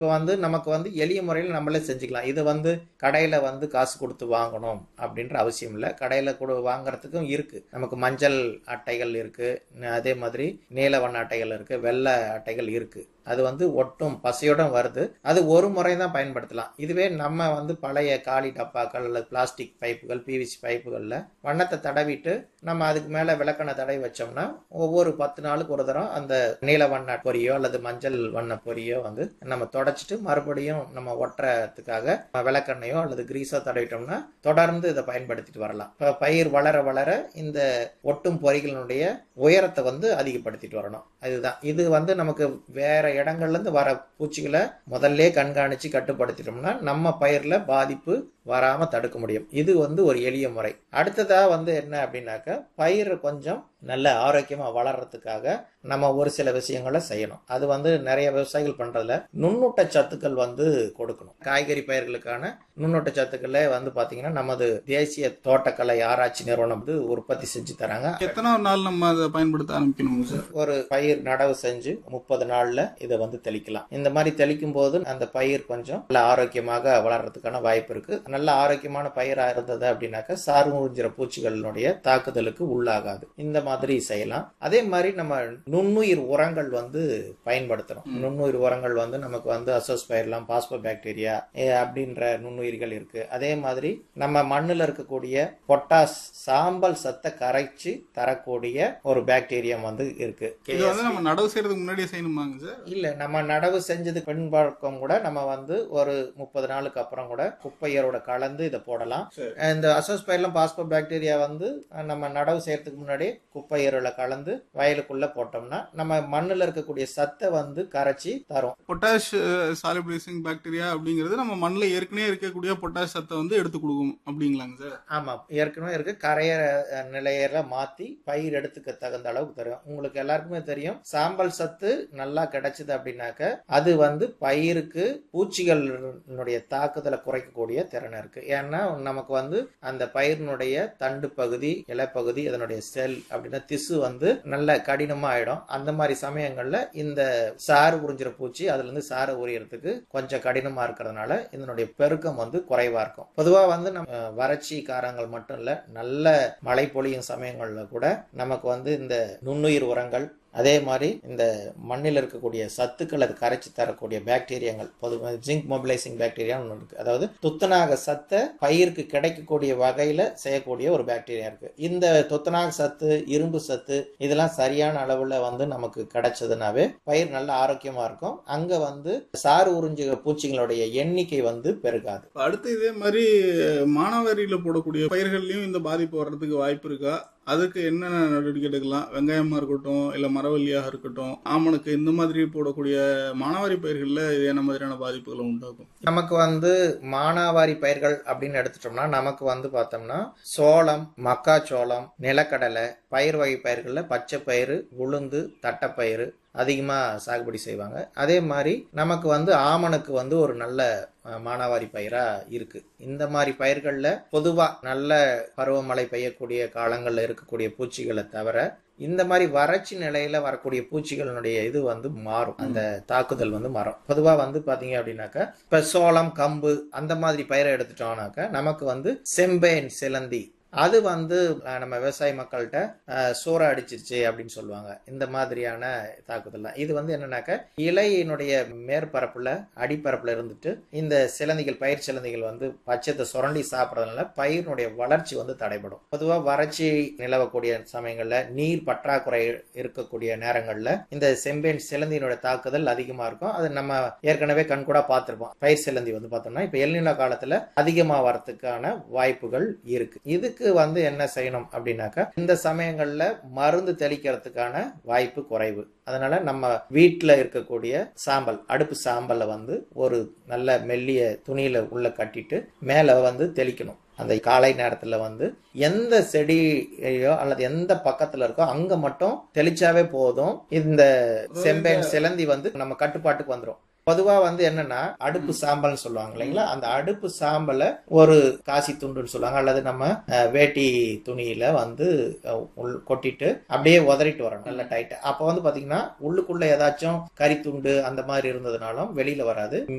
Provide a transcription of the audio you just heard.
இப்போ வந்து நமக்கு வந்து எளிய முறையில் நம்மளே செஞ்சுக்கலாம் இது வந்து கடையில் வந்து காசு கொடுத்து வாங்கணும் அப்படின்ற அவசியம் இல்லை கடையில் கூட வாங்குறதுக்கும் இருக்குது நமக்கு மஞ்சள் அட்டைகள் இருக்குது அதே மாதிரி நீல வண்ண அட்டைகள் இருக்குது வெள்ளை அட்டைகள் இருக்குது அது வந்து ஒட்டும் பசையோட வருது அது ஒரு முறை தான் பயன்படுத்தலாம் இதுவே நம்ம வந்து பழைய காலி டப்பாக்கள் அல்லது பிளாஸ்டிக் பைப்புகள் பிவிசி பைப்புகளில் வண்ணத்தை தடவிட்டு நம்ம அதுக்கு மேலே விளக்கெண்ணெய் தடவி வச்சோம்னா ஒவ்வொரு பத்து நாளுக்கு ஒரு தரம் அந்த நீல வண்ண பொரியோ அல்லது மஞ்சள் வண்ண பொரியோ வந்து நம்ம தொடச்சிட்டு மறுபடியும் நம்ம ஒட்டுறதுக்காக விளக்கெண்ணையோ அல்லது கிரீஸோ தடவிட்டோம்னா தொடர்ந்து இதை பயன்படுத்திட்டு வரலாம் இப்போ பயிர் வளர வளர இந்த ஒட்டும் பொறிகளினுடைய உயரத்தை வந்து அதிகப்படுத்திட்டு வரணும் அதுதான் இது வந்து நமக்கு வேற இடங்கள்ல இருந்து வர பூச்சிகளை முதல்ல கண்காணிச்சு கட்டுப்படுத்திட்டோம்னா நம்ம பயிர்ல பாதிப்பு வராம தடுக்க முடியும் இது வந்து ஒரு எளிய முறை அடுத்ததா வந்து என்ன அப்படின்னாக்க பயிர் கொஞ்சம் நல்ல ஆரோக்கியமா வளர்றதுக்காக நம்ம ஒரு சில விஷயங்களை செய்யணும் அது வந்து நிறைய விவசாயிகள் பண்றதுல நுண்ணூட்ட சத்துக்கள் வந்து கொடுக்கணும் காய்கறி பயிர்களுக்கான நுண்ணூட்ட சத்துக்களே வந்து பாத்தீங்கன்னா நமது தேசிய தோட்டக்கலை ஆராய்ச்சி நிறுவனம் வந்து உற்பத்தி செஞ்சு தராங்க எத்தனை நாள் நம்ம அதை பயன்படுத்த ஆரம்பிக்கணும் சார் ஒரு பயிர் நடவு செஞ்சு முப்பது நாள்ல இதை வந்து தெளிக்கலாம் இந்த மாதிரி தெளிக்கும் போது அந்த பயிர் கொஞ்சம் நல்ல ஆரோக்கியமாக வளர்றதுக்கான வாய்ப்பு இருக்கு நல்ல ஆரோக்கியமான பயிரா இருந்தது அப்படின்னாக்க சாறு உறிஞ்சிற பூச்சிகளினுடைய தாக்குதலுக்கு உள்ளாகாது இந்த மாதிரி செய்யலாம் அதே மாதிரி நம்ம நுண்ணுயிர் உரங்கள் வந்து பயன்படுத்தணும் நுண்ணுயிர் உரங்கள் வந்து நமக்கு வந்து அசோஸ்பயர்லாம் பாஸ்போ பாக்டீரியா அப்படின்ற நுண்ணுயிர்கள் இருக்கு அதே மாதிரி நம்ம மண்ணுல இருக்கக்கூடிய பொட்டாஸ் சாம்பல் சத்தை கரைச்சு தரக்கூடிய ஒரு பாக்டீரியம் வந்து இருக்கு இது வந்து நம்ம நடவு செய்யறதுக்கு முன்னாடியே செய்யணுமாங்க சார் இல்ல நம்ம நடவு செஞ்சது பின்பக்கம் கூட நம்ம வந்து ஒரு முப்பது நாளுக்கு அப்புறம் கூட குப்பையரோட கலந்து இதை போடலாம் சரி. இந்த அசோஸ்பைலம் பாஸ்போ பாக்டீரியா வந்து நம்ம நடவு செய்யறதுக்கு முன்னாடி குப்பையரோட கலந்து வயலுக்குள்ள போட்டோம்னா நம்ம மண்ணுல இருக்கக்கூடிய சத்தை வந்து கரைச்சி தரும் பொட்டாஷ் சாலிபிளைசிங் பாக்டீரியா அப்படிங்கிறது நம்ம மண்ணில் ஏற்கனவே இருக்கக்கூடிய பொட்டாஷ் சத்தை வந்து எடுத்து கொடுக்கும் அப்படிங்களாங்க சார் ஆமா ஏற்கனவே இருக்கு கரையிற அஹ், நிலையில மாத்தி பயிர் எடுத்துக்க தகுந்த அளவுக்கு தரும் உங்களுக்கு எல்லாருக்குமே தெரியும் சாம்பல் சத்து நல்லா கிடைச்சது அப்படின்னாக்க அது வந்து பயிருக்கு பூச்சிகளினுடைய தாக்குதலை குறைக்கக்கூடிய திறன் இருக்கு ஏன்னா நமக்கு வந்து அந்த பயிரினுடைய தண்டு பகுதி இலைப்பகுதி அதனுடைய செல் அப்படின்னா திசு வந்து நல்ல கடினமா ஆயிடும் அந்த மாதிரி சமயங்கள்ல இந்த சாறு உறிஞ்சிற பூச்சி அதுல இருந்து சாறு உரியறதுக்கு கொஞ்சம் கடினமா இருக்கிறதுனால இதனுடைய பெருக்கம் வந்து குறைவா இருக்கும் பொதுவா வந்து நம்ம அஹ், வறட்சி காரங்கள் மட்டும் இல்ல நல்ல மழை பொழியும் சமயங்கள்ல கூட நமக்கு வந்து இந்த நுண்ணுயிர் உரங்கள் அதே மாதிரி இந்த மண்ணில் இருக்கக்கூடிய சத்துக்கள் அது கரைச்சி தரக்கூடிய பாக்டீரியாங்கள் பொதுவாக ஜிங்க் மொபிலைசிங் பாக்டீரியா ஒன்று இருக்கு அதாவது துத்தநாக சத்தை பயிருக்கு கிடைக்கக்கூடிய வகையில செய்யக்கூடிய ஒரு பாக்டீரியா இருக்கு இந்த துத்தநாக சத்து இரும்பு சத்து இதெல்லாம் சரியான அளவுல வந்து நமக்கு கிடைச்சதுனாவே பயிர் நல்ல ஆரோக்கியமா இருக்கும் அங்க வந்து சாறு உறிஞ்சு பூச்சிகளுடைய எண்ணிக்கை வந்து பெருகாது இப்ப அடுத்து இதே மாதிரி மானாவாரியில போடக்கூடிய பயிர்கள்லயும் இந்த பாதிப்பு வர்றதுக்கு வாய்ப்பு இருக்கா அதுக்கு என்னென்ன நடவடிக்கை எடுக்கலாம் வெங்காயமா இருக்கட்டும் இல்ல மரவள்ளியாக இருக்கட்டும் ஆமணுக்கு இந்த மாதிரி போடக்கூடிய மானாவாரி பயிர்கள்ல இது என்ன மாதிரியான பாதிப்புகளை உண்டாக்கும் நமக்கு வந்து மானாவாரி பயிர்கள் அப்படின்னு எடுத்துட்டோம்னா நமக்கு வந்து பார்த்தோம்னா சோளம் மக்காச்சோளம் நிலக்கடலை பயிர் வகை பயிர்களில் பச்சை பயிறு உளுந்து தட்டைப்பயிறு அதிகமாக சாகுபடி செய்வாங்க அதே மாதிரி நமக்கு வந்து ஆமணக்கு வந்து ஒரு நல்ல அஹ், மானாவாரி பயிரா இருக்கு இந்த மாதிரி பயிர்களில் பொதுவாக நல்ல பருவமழை பெய்யக்கூடிய காலங்களில் இருக்கக்கூடிய பூச்சிகளை தவிர இந்த மாதிரி வறட்சி நிலையில வரக்கூடிய பூச்சிகளினுடைய இது வந்து மாறும் அந்த தாக்குதல் வந்து மாறும் பொதுவா வந்து பாத்தீங்க அப்படின்னாக்கா இப்ப சோளம் கம்பு அந்த மாதிரி பயிரை எடுத்துட்டோம்னாக்கா நமக்கு வந்து செம்பேன் சிலந்தி அது வந்து அஹ், நம்ம விவசாய மக்கள்கிட்ட அஹ், சூற அடிச்சிருச்சு அப்படின்னு சொல்லுவாங்க இந்த மாதிரியான தாக்குதல் தான் இது வந்து என்னன்னாக்கா இலையினுடைய மேற்பரப்புல அடிப்பரப்புல இருந்துட்டு இந்த சிலந்திகள் பயிர் சிலந்திகள் வந்து பச்சத்தை சுரண்டி சாப்பிட்றதுனால பயிரினுடைய வளர்ச்சி வந்து தடைபடும் பொதுவா வறட்சி நிலவக்கூடிய சமயங்கள்ல நீர் பற்றாக்குறை இருக்கக்கூடிய நேரங்கள்ல இந்த செம்பேன் சிலந்தியினுடைய தாக்குதல் அதிகமா இருக்கும் அது நம்ம ஏற்கனவே கண்கூடா பார்த்திருப்போம் பயிர் சிலந்தி வந்து பார்த்தோம்னா இப்ப எல்நில காலத்துல அதிகமா வரதுக்கான வாய்ப்புகள் இருக்கு இதுக்கு வந்து என்ன செய்யணும் அப்படின்னாக்கா இந்த சமயங்கள்ல மருந்து தெளிக்கிறதுக்கான வாய்ப்பு குறைவு அதனால நம்ம வீட்டில் இருக்கக்கூடிய சாம்பல் அடுப்பு சாம்பலை வந்து ஒரு நல்ல மெல்லிய துணியில உள்ள கட்டிட்டு மேலே வந்து தெளிக்கணும் அந்த காலை நேரத்துல வந்து எந்த செடியோ அல்லது எந்த பக்கத்துல இருக்கோ அங்க மட்டும் தெளிச்சாவே போதும் இந்த செம்பேன் சிலந்தி வந்து நம்ம கட்டுப்பாட்டுக்கு வந்துடும் பொதுவா வந்து என்னன்னா அடுப்பு சாம்பல்னு சொல்லுவாங்க இல்லைங்களா அந்த அடுப்பு சாம்பலை ஒரு காசி துண்டுன்னு சொல்லுவாங்க அல்லது நம்ம அஹ், வேட்டி துணியில வந்து அஹ், உள் கொட்டிட்டு அப்படியே உதறிட்டு வரணும் நல்ல டைட்டா அப்போ வந்து பாத்தீங்கன்னா உள்ளுக்குள்ள ஏதாச்சும் கறி துண்டு அந்த மாதிரி இருந்ததுனாலும் வெளியில வராது